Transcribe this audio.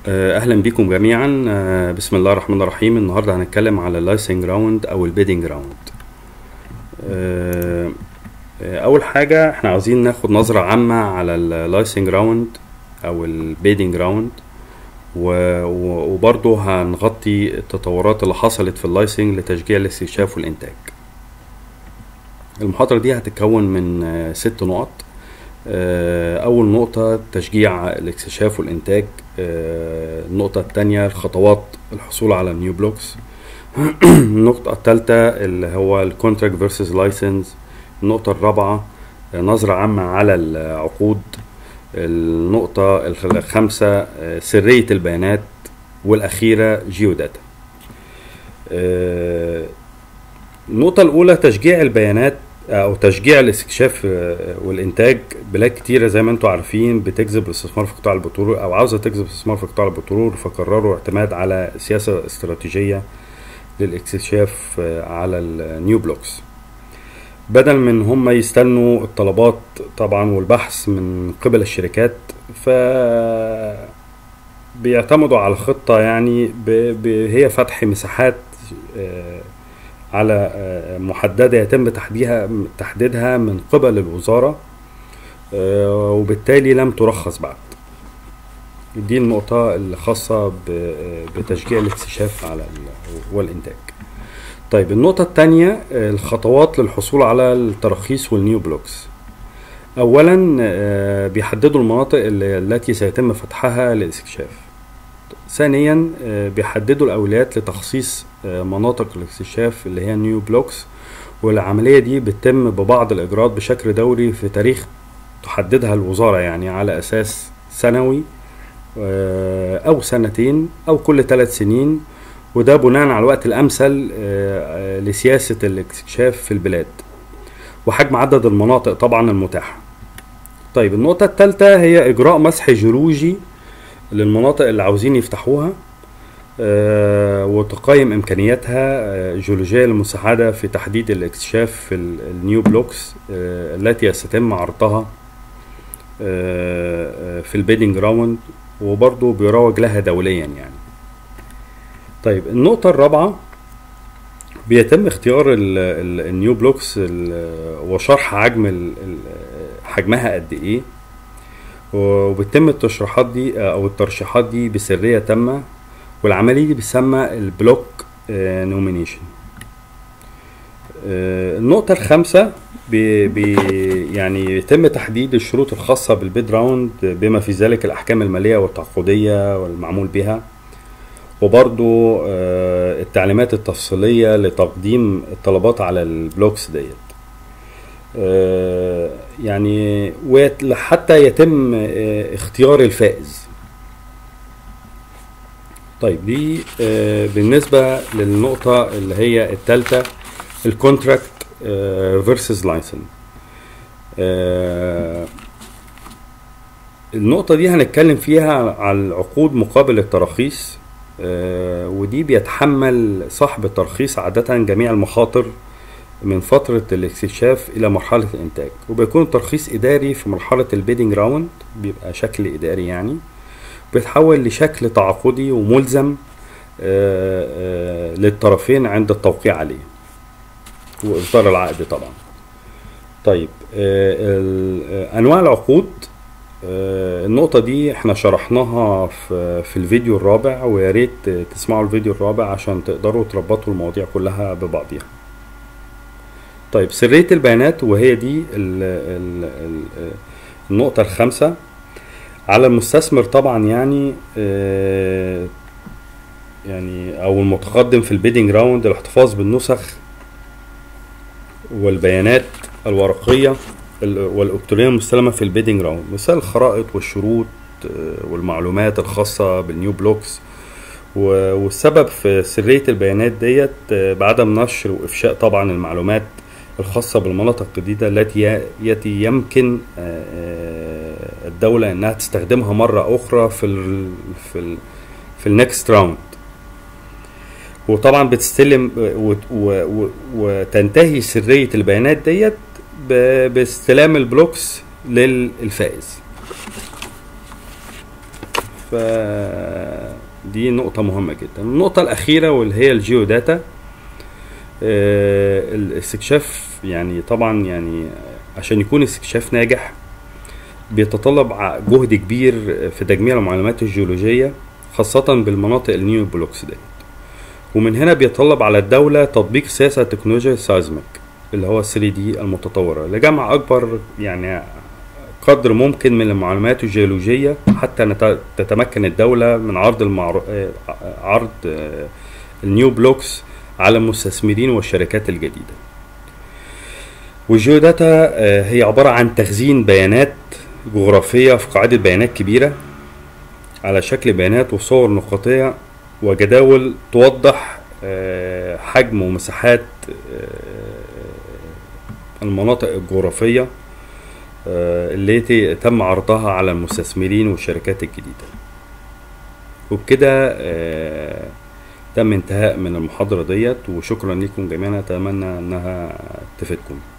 آه، اهلا بكم جميعا آه، بسم الله الرحمن الرحيم النهارده هنتكلم على اللايسنج راوند او البيدنج راوند آه، آه، اول حاجه احنا عاوزين ناخد نظره عامه على اللايسنج راوند او البيدنج راوند وبرضه هنغطي التطورات اللي حصلت في اللايسنج لتشجيع الاستكشاف والانتاج المحاضره دي هتتكون من آه، ست نقط آه، أول نقطة تشجيع الاكتشاف والإنتاج آه، النقطة التانية الخطوات الحصول على النيو بلوكس النقطة التالتة اللي هو الكونتراكت فيرسز لايسنس النقطة الرابعة آه، نظرة عامة على العقود النقطة الخامسة آه، سرية البيانات والأخيرة جيوداتا آه، النقطة الأولى تشجيع البيانات أو تشجيع الاستكشاف آه، والإنتاج بلاد كتيرة زي ما أنتم عارفين بتجذب الاستثمار في قطاع البترول أو عاوزة تجذب الاستثمار في قطاع البترول فقرروا اعتماد على سياسة استراتيجية للاستكشاف آه، على النيو بلوكس بدل من هم يستنوا الطلبات طبعا والبحث من قبل الشركات ف بيعتمدوا على خطة يعني ب... ب... هي فتح مساحات آه، على آه، محددة يتم تحديدها تحديدها من قبل الوزارة آه، وبالتالي لم ترخص بعد دي النقطة الخاصة ب- بتشجيع الاكتشاف على ال- والإنتاج طيب النقطة التانية آه، الخطوات للحصول على التراخيص والنيو بلوكس أولا آه، بيحددوا المناطق اللي- التي سيتم فتحها للاستكشاف ثانيا آه، بيحددوا الأولويات لتخصيص آه، مناطق الاكتشاف اللي هي نيو بلوكس والعملية دي بتتم ببعض الإجراءات بشكل دوري في تاريخ تحددها الوزارة يعني على أساس سنوي آه، أو سنتين أو كل ثلاث سنين وده بناء على الوقت الأمثل آه، آه، لسياسة الاكتشاف في البلاد وحجم عدد المناطق طبعا المتاحة طيب النقطة الثالثة هي إجراء مسح جيولوجي للمناطق اللي عاوزين يفتحوها آه، وتقيم إمكانياتها آه، جيولوجية للمساعدة في تحديد الاكتشاف في ال- النيو بلوكس آه، التي سيتم عرضها آه، آه، في البيدنج راوند وبرضه بيروج لها دوليا يعني طيب النقطة الرابعة بيتم اختيار ال- ال- النيو بلوكس ال- وشرح حجم ال- ال- حجمها قد ايه وبتتم التشريحات دي او الترشيحات دي بسرية تامة والعملية دي بتسمى البلوك نومينيشن النقطة الخامسة بي بي يعني يتم تحديد الشروط الخاصة بالبيد راوند بما في ذلك الأحكام المالية والتعاقدية والمعمول بها وبرضو آه، التعليمات التفصيلية لتقديم الطلبات على البلوكس ديت آه، يعني ويت- حتى يتم آه، اختيار الفائز طيب دي آه، بالنسبة للنقطة اللي هي الثالثة الكونتراكت فيرسز لايسن النقطة دي هنتكلم فيها على العقود مقابل التراخيص آه، ودي بيتحمل صاحب الترخيص عادة جميع المخاطر من فترة الاستكشاف إلى مرحلة الإنتاج وبيكون الترخيص إداري في مرحلة البيدنج راوند بيبقى شكل إداري يعني بيتحول لشكل تعاقدي وملزم آه، آه، للطرفين عند التوقيع عليه وإصدار العقد طبعا طيب آه، ال- آه، أنواع العقود آه، النقطة دي احنا شرحناها في في الفيديو الرابع ويا ريت تسمعوا الفيديو الرابع عشان تقدروا تربطوا المواضيع كلها ببعضيها. طيب سرية البيانات وهي دي ال ال ال النقطة الخامسة على المستثمر طبعا يعني آه، يعني او المتقدم في البيدنج راوند الاحتفاظ بالنسخ والبيانات الورقية ال- والإلكترونية المستلمة في البيدنج راوند مثال الخرائط والشروط آه، والمعلومات الخاصة بالنيو بلوكس و- والسبب في سرية البيانات ديت آه، بعدم نشر وإفشاء طبعا المعلومات الخاصة بالمناطق الجديدة التي التي يمكن آه، آه، الدولة إنها تستخدمها مرة أخرى في ال في ال في النكست راوند وطبعا بتستلم و- و- و- وتنتهي سرية البيانات ديت ب- باستلام البلوكس للفائز ف دي نقطة مهمة جدا النقطة الأخيرة واللي هي الجيو داتا آه، الاستكشاف يعني طبعا يعني عشان يكون استكشاف ناجح بيتطلب ع- جهد كبير في تجميع المعلومات الجيولوجية خاصة بالمناطق النيو بلوكس دي ومن هنا بيتطلب على الدولة تطبيق سياسة تكنولوجيا السايزميك اللي هو 3 دي المتطورة لجمع أكبر يعني قدر ممكن من المعلومات الجيولوجية حتى نت- تتمكن الدولة من عرض المعرو... آه، عرض آه، النيو بلوكس على المستثمرين والشركات الجديدة والجيو داتا آه، هي عبارة عن تخزين بيانات جغرافية في قاعدة بيانات كبيرة على شكل بيانات وصور نقطية وجداول توضح آه، حجم ومساحات آه، المناطق الجغرافية آه، التي تم عرضها على المستثمرين والشركات الجديدة وبكده آه، تم انتهاء من المحاضرة ديت وشكرا لكم جميعا أتمنى أنها تفيدكم